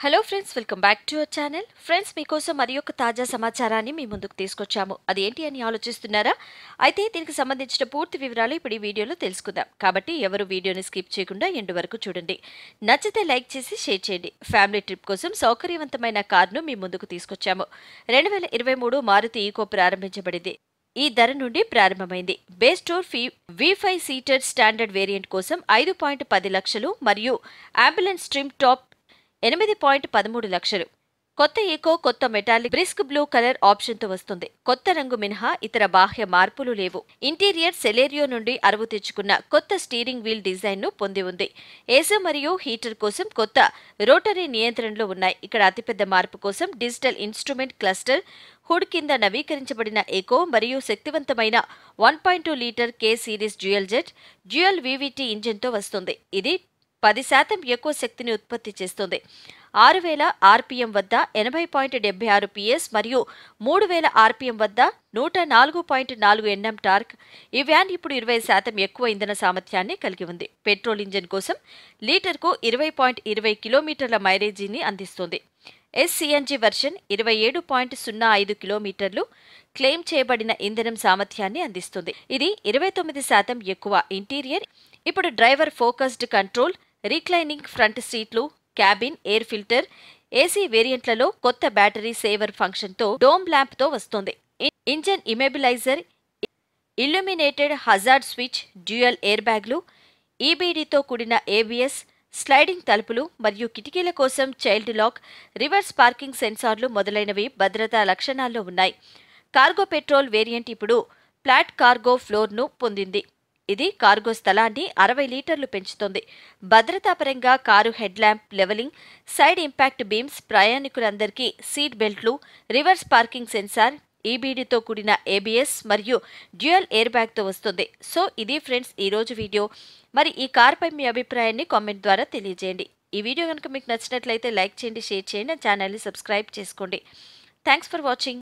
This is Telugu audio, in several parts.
hello friends welcome back to our channel friends మీకోసం మరి ఒక తాజా సమాచారాన్ని మీ ముందుకు తీసుకొచ్చాము అది ఏంటి అని ఆలోచిస్తున్నారా అయితే దీనికి సంబంధించిన పూర్తి వివరాలు ఇప్పుడు ఈ వీడియోలో తెలుసుకుందాం కాబట్టి ఎవరు వీడియోని స్కిప్ చేయకుండా ఎండు వరకు చూడండి నచ్చితే లైక్ చేసి షేర్ చేయండి ఫ్యామిలీ ట్రిప్ కోసం సౌకర్యవంతమైన కార్ను మీ ముందుకు తీసుకొచ్చాము రెండు వేల ఇరవై మూడు మారుతి ఈకో ప్రారంభించబడింది ఈ ధర నుండి ప్రారంభమైంది బేస్ టూర్ ఫీ V five seater standard variant కోసం ఐదు పాయింట్ పది లక్షలు మరియు అంబులెన్స్ ట్రిమ్ టాప్ ఎనిమిది పాయింట్ పదమూడు లక్షలు కొత్త ఈకో కొత్త మెటాలిక్ బ్రిస్క్ బ్లూ కలర్ ఆప్షన్తో వస్తుంది కొత్త రంగు మినహా ఇతర బాహ్య మార్పులు లేవు ఇంటీరియర్ సెలేరియో నుండి అరువు తెచ్చుకున్న కొత్త స్టీరింగ్ వీల్ డిజైన్ను పొంది ఉంది ఏసీ మరియు హీటర్ కోసం కొత్త రోటరీ నియంత్రణలు ఉన్నాయి ఇక్కడ అతిపెద్ద మార్పు కోసం డిజిటల్ ఇన్స్ట్రుమెంట్ క్లస్టర్ హుడ్ కింద నవీకరించబడిన ఎకో మరియు శక్తివంతమైన one point two litre K series dual jet dual VVT ఇంజిన్తో వస్తుంది ఇది పది శాతం ఎక్కువ శక్తిని ఉత్పత్తి చేస్తుంది ఆరు వేల ఆర్పిఎం వద్ద ఎనభై పాయింట్ డెబ్బై ఆరు పిఎస్ మరియు మూడు వేల ఆర్పిఎం వద్ద నూట నాలుగు పాయింట్ నాలుగు ఎన్ఎం టార్క్ ఈ వ్యాన్ ఇప్పుడు ఇరవై శాతం ఎక్కువ ఇంధన సామర్థ్యాన్ని కలిగి ఉంది పెట్రోల్ ఇంజిన్ కోసం లీటర్కు ఇరవై పాయింట్ ఇరవై కిలోమీటర్ల మైలేజీని అందిస్తుంది ఎస్సిఎన్జి వెర్షన్ ఇరవై ఏడు పాయింట్ సున్నా ఐదు కిలోమీటర్లు క్లెయిమ్ చేయబడిన ఇంధనం సామర్థ్యాన్ని అందిస్తుంది ఇది ఇరవై తొమ్మిది శాతం ఎక్కువ ఇంటీరియర్ ఇప్పుడు driver focused control reclining front సీట్లు క్యాబిన్ ఎయిర్ ఫిల్టర్ ఏసీ వేరియంట్లలో కొత్త బ్యాటరీ సేవర్ ఫంక్షన్తో డోమ్ ల్యాంప్తో వస్తుంది ఇ- engine immobiliser illuminated hazard switch dual air బ్యాగ్లు ఈబీడీతో కూడిన ఏబిఎస్ స్లైడింగ్ తలుపులు మరియు కిటికీల కోసం చైల్డ్ లాక్ రివర్స్ పార్కింగ్ సెన్సార్లు మొదలైనవి భద్రతా లక్షణాల్లో ఉన్నాయి కార్గో పెట్రోల్ వేరియంట్ ఇప్పుడు ఫ్లాట్ కార్గో ఫ్లోర్ను పొందింది ఇది కార్గో స్థలాన్ని అరవై లీటర్లు పెంచుతుంది భద్రతాపరంగా car head lamp levelling side impact beams ప్రయాణికులందరికీ సీట్ బెల్ట్లు రివర్స్ పార్కింగ్ సెన్సార్ ఈబీడీతో కూడిన ఏబిఎస్ మరియు డ్యూయల్ ఎయిర్ బ్యాగ్తో వస్తుంది సో ఇది ఫ్రెండ్స్ ఈ రోజు వీడియో మరి ఈ కార్పై మీ అభిప్రాయాన్ని కామెంట్ ద్వారా తెలియజేయండి ఈ వీడియో కనుక మీకు నచ్చినట్లయితే లైక్ చేయండి షేర్ చేయండి ఛానల్ని సబ్స్క్రైబ్ చేసుకోండి థ్యాంక్స్ ఫర్ వాచింగ్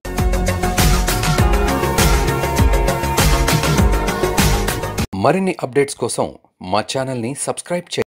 మరిన్ని అప్డేట్స్ కోసం మా ఛానల్ని సబ్స్క్రైబ్ చేయండి